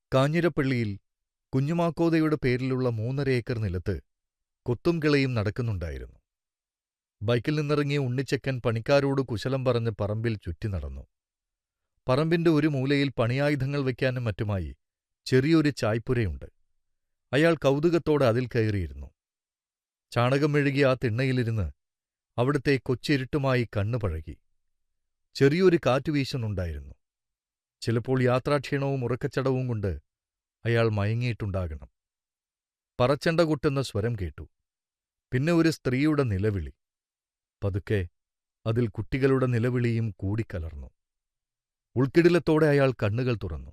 കാഞ്ഞിരപ്പള്ളിയിൽ കുഞ്ഞുമാക്കോതയുടെ പേരിലുള്ള മൂന്നര ഏക്കർ നിലത്ത് കൊത്തും കിളയും നടക്കുന്നുണ്ടായിരുന്നു ബൈക്കിൽ നിന്നിറങ്ങിയ ഉണ്ണിച്ചക്കൻ പണിക്കാരോട് കുശലം പറഞ്ഞ് പറമ്പിൽ ചുറ്റി നടന്നു പറമ്പിന്റെ ഒരു മൂലയിൽ പണിയായുധങ്ങൾ വയ്ക്കാനും മറ്റുമായി ചെറിയൊരു ചായ്പുരയുണ്ട് അയാൾ കൗതുകത്തോടെ അതിൽ കയറിയിരുന്നു ചാണകം മെഴുകിയ ആ തിണ്ണയിലിരുന്ന് അവിടുത്തെ കൊച്ചിരുട്ടുമായി കണ്ണു പഴകി ചെറിയൊരു കാറ്റു വീശുന്നുണ്ടായിരുന്നു ചിലപ്പോൾ യാത്രാക്ഷീണവും ഉറക്കച്ചടവും കൊണ്ട് അയാൾ മയങ്ങിയിട്ടുണ്ടാകണം പറച്ചണ്ട കൊട്ടുന്ന സ്വരം കേട്ടു പിന്നെ ഒരു സ്ത്രീയുടെ നിലവിളി പതുക്കെ അതിൽ കുട്ടികളുടെ നിലവിളിയും കൂടിക്കലർന്നു ഉൾക്കിടിലത്തോടെ അയാൾ കണ്ണുകൾ തുറന്നു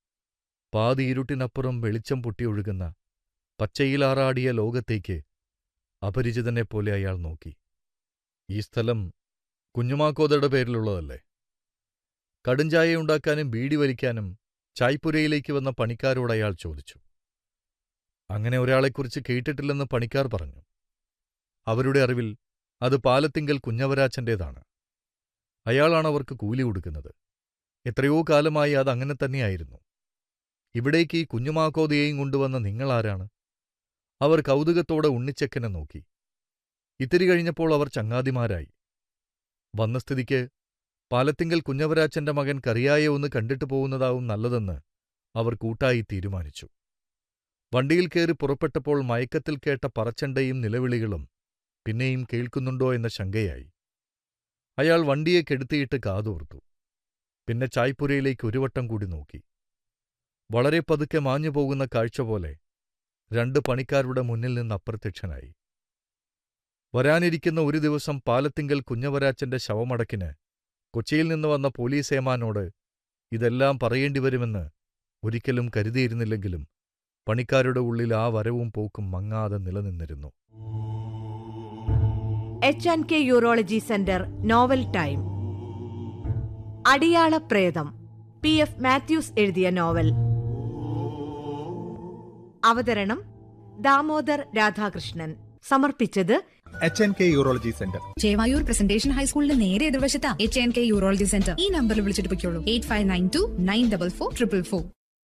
പാതി ഇരുട്ടിനപ്പുറം വെളിച്ചം പൊട്ടിയൊഴുകുന്ന പച്ചയിലാറാടിയ ലോകത്തേക്ക് അപരിചിതനെപ്പോലെ അയാൾ നോക്കി ഈ സ്ഥലം കുഞ്ഞുമാക്കോതയുടെ പേരിലുള്ളതല്ലേ കടുംചായ ഉണ്ടാക്കാനും ബീഡി വലിക്കാനും ചായ്പുരയിലേക്ക് വന്ന പണിക്കാരോട് അയാൾ ചോദിച്ചു അങ്ങനെ ഒരാളെക്കുറിച്ച് കേട്ടിട്ടില്ലെന്ന് പണിക്കാർ പറഞ്ഞു അവരുടെ അറിവിൽ അത് പാലത്തിങ്കൽ കുഞ്ഞവരാച്ചന്റേതാണ് അയാളാണ് അവർക്ക് കൂലി കൊടുക്കുന്നത് എത്രയോ കാലമായി അത് അങ്ങനെ തന്നെയായിരുന്നു ഇവിടേക്ക് ഈ കുഞ്ഞുമാക്കോതയെയും കൊണ്ടുവന്ന നിങ്ങളാരാണ് അവർ കൗതുകത്തോടെ ഉണ്ണിച്ചക്കനെ നോക്കി ഇത്തിരി കഴിഞ്ഞപ്പോൾ അവർ ചങ്ങാതിമാരായി വന്ന സ്ഥിതിക്ക് പാലത്തിങ്കൽ കുഞ്ഞവരാച്ചന്റെ മകൻ കറിയായ ഒന്ന് കണ്ടിട്ട് പോകുന്നതാവും നല്ലതെന്ന് അവർ കൂട്ടായി തീരുമാനിച്ചു വണ്ടിയിൽ കയറി പുറപ്പെട്ടപ്പോൾ മയക്കത്തിൽ കേട്ട പറച്ചണ്ടയും നിലവിളികളും പിന്നെയും കേൾക്കുന്നുണ്ടോ എന്ന ശങ്കയായി അയാൾ വണ്ടിയെ കെടുത്തിയിട്ട് കാതോർത്തു പിന്നെ ചായ്പുരയിലേക്ക് ഒരു വട്ടം കൂടി നോക്കി വളരെ പതുക്കെ മാഞ്ഞു പോകുന്ന കാഴ്ച പോലെ രണ്ട് പണിക്കാരുടെ മുന്നിൽ നിന്ന് അപ്രത്യക്ഷനായി വരാനിരിക്കുന്ന ഒരു ദിവസം പാലത്തിങ്കൽ കുഞ്ഞവരാച്ചന്റെ ശവമടക്കിന് കൊച്ചിയിൽ നിന്ന് വന്ന പോലീസ് ഏമാനോട് ഇതെല്ലാം പറയേണ്ടി വരുമെന്ന് ഒരിക്കലും കരുതിയിരുന്നില്ലെങ്കിലും പണിക്കാരുടെ ഉള്ളിൽ ആ വരവും പോക്കും മങ്ങാതെ നിലനിന്നിരുന്നു H and K urology centre novel time അടിയാള പ്രേതം പി എഫ് മാത്യൂസ് എഴുതിയ നോവൽ അവതരണം ദാമോദർ രാധാകൃഷ്ണൻ സമർപ്പിച്ചത് H N K urology centre Chevayur presentation ഹൈസ്കൂളിന്റെ നേരെ എതിർവശത്താ H N K urology centre ഈ നമ്പറിൽ വിളിച്ചിട്ട് പൊയ്ക്കോളൂ eight five nine two nine double four triple four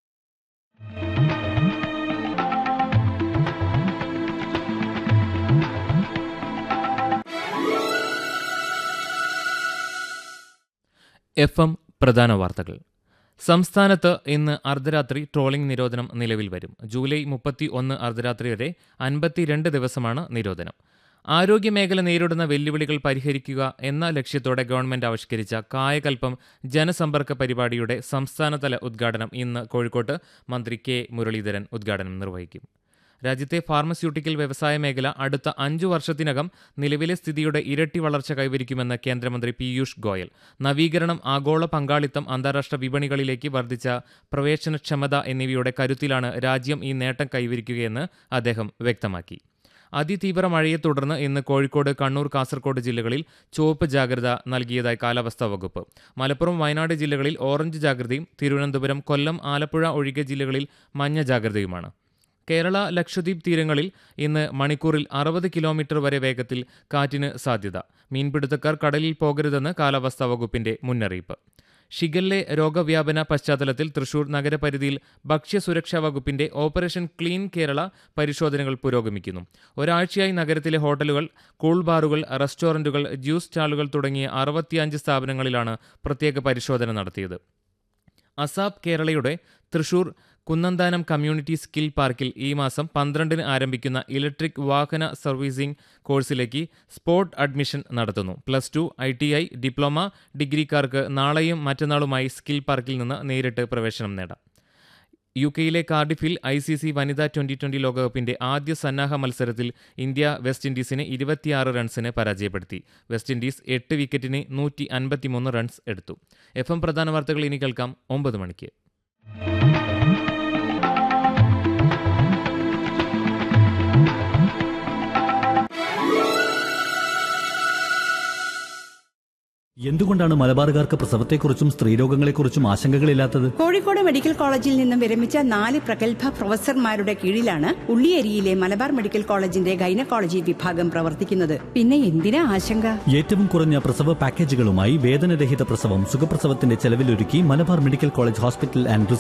F M പ്രധാന വാർത്തകൾ സംസ്ഥാനത്ത് ഇന്ന് അർദ്ധരാത്രി ട്രോളിംഗ് നിരോധനം നിലവിൽ വരും ജൂലൈ മുപ്പത്തി ഒന്ന് അർദ്ധരാത്രി വരെ അൻപത്തിരണ്ട് ദിവസമാണ് നിരോധനം ആരോഗ്യമേഖല നേരിടുന്ന വെല്ലുവിളികൾ പരിഹരിക്കുക എന്ന ലക്ഷ്യത്തോടെ ഗവൺമെന്റ് ആവിഷ്കരിച്ച കായകൽപ്പം ജനസമ്പർക്ക പരിപാടിയുടെ സംസ്ഥാനതല ഉദ്ഘാടനം ഇന്ന് കോഴിക്കോട്ട് മന്ത്രി കെ മുരളീധരൻ ഉദ്ഘാടനം നിർവഹിക്കും രാജ്യത്തെ ഫാർമസ്യൂട്ടിക്കൽ വ്യവസായ മേഖല അടുത്ത അഞ്ചു വർഷത്തിനകം നിലവിലെ സ്ഥിതിയുടെ ഇരട്ടി വളർച്ച കൈവരിക്കുമെന്ന് കേന്ദ്രമന്ത്രി പീയൂഷ് ഗോയൽ നവീകരണം ആഗോള പങ്കാളിത്തം അന്താരാഷ്ട്ര വിപണികളിലേക്ക് വർദ്ധിച്ച പ്രവേശനക്ഷമത എന്നിവയുടെ കരുത്തിലാണ് രാജ്യം ഈ നേട്ടം കൈവരിക്കുകയെന്ന് അദ്ദേഹം വ്യക്തമാക്കി അതിതീവ്ര മഴയെ തുടർന്ന് ഇന്ന് കോഴിക്കോട് കണ്ണൂർ കാസർഗോഡ് ജില്ലകളിൽ ചുവപ്പ് ജാഗ്രത നൽകിയതായി കാലാവസ്ഥാ വകുപ്പ് മലപ്പുറം വയനാട് ജില്ലകളിൽ ഓറഞ്ച് ജാഗ്രതയും തിരുവനന്തപുരം കൊല്ലം ആലപ്പുഴ ഒഴികെ ജില്ലകളിൽ മഞ്ഞ ജാഗ്രതയുമാണ് കേരള ലക്ഷദ്വീപ് തീരങ്ങളിൽ ഇന്ന് മണിക്കൂറിൽ അറുപത് കിലോമീറ്റർ വരെ വേഗത്തിൽ കാറ്റിന് സാധ്യത മീൻപിടുത്തക്കാർ കടലിൽ പോകരുതെന്ന് കാലാവസ്ഥാ വകുപ്പിന്റെ മുന്നറിയിപ്പ് ഷിഗല്ലെ രോഗവ്യാപന പശ്ചാത്തലത്തിൽ തൃശൂർ നഗരപരിധിയിൽ ഭക്ഷ്യസുരക്ഷാ വകുപ്പിന്റെ ഓപ്പറേഷൻ ക്ലീൻ കേരള പരിശോധനകൾ പുരോഗമിക്കുന്നു ഒരാഴ്ചയായി നഗരത്തിലെ ഹോട്ടലുകൾ കൂൾ ബാറുകൾ റെസ്റ്റോറന്റുകൾ ജ്യൂസ് സ്റ്റാളുകൾ തുടങ്ങിയ അറുപത്തിയഞ്ച് സ്ഥാപനങ്ങളിലാണ് പ്രത്യേക പരിശോധന നടത്തിയത് അസാബ് കേരളയുടെ തൃശൂർ കുന്നന്താനം കമ്മ്യൂണിറ്റി സ്കിൽ പാർക്കിൽ ഈ മാസം പന്ത്രണ്ടിന് ആരംഭിക്കുന്ന ഇലക്ട്രിക് വാഹന സർവീസിംഗ് കോഴ്സിലേക്ക് സ്പോട്ട് അഡ്മിഷൻ നടത്തുന്നു plus two I T I diploma ഡിഗ്രിക്കാർക്ക് നാളെയും മറ്റന്നാളുമായി സ്കിൽ പാർക്കിൽ നിന്ന് നേരിട്ട് പ്രവേശനം നേടാം യു കെയിലെ കാർഡിഫിൽ ഐ സി സി വനിതാ ട്വന്റി ട്വന്റി ലോകകപ്പിന്റെ ആദ്യ സന്നാഹ മത്സരത്തിൽ ഇന്ത്യ വെസ്റ്റ് ഇൻഡീസിനെ ഇരുപത്തിയാറ് റൺസിന് പരാജയപ്പെടുത്തി വെസ്റ്റ് ഇൻഡീസ് എട്ട് വിക്കറ്റിന് നൂറ്റി അൻപത്തിമൂന്ന് റൺസ് എടുത്തു എഫ് എം പ്രധാന വാർത്തകൾ ഇനി കേൾക്കാം ഒമ്പത് മണിക്ക് എന്തുകൊണ്ടാണ് മലബാറുകാർക്ക് പ്രസവത്തെക്കുറിച്ചും സ്ത്രീരോഗങ്ങളെക്കുറിച്ചും ആശങ്കകളില്ലാത്തത് കോഴിക്കോട് മെഡിക്കൽ കോളേജിൽ നിന്നും വിരമിച്ച നാല് പ്രഗത്ഭ പ്രൊഫസർമാരുടെ കീഴിലാണ് ഉള്ളിയേരിയിലെ മലബാർ മെഡിക്കൽ കോളേജിന്റെ ഗൈനക്കോളജി വിഭാഗം പ്രവർത്തിക്കുന്നത് പിന്നെ എന്തിനാ ആശങ്ക ഏറ്റവും കുറഞ്ഞ പ്രസവ പാക്കേജുകളുമായി വേദനരഹിത പ്രസവം സുഖപ്രസവത്തിന്റെ ചെലവിലൊരുക്കി Malabar medical college hospital and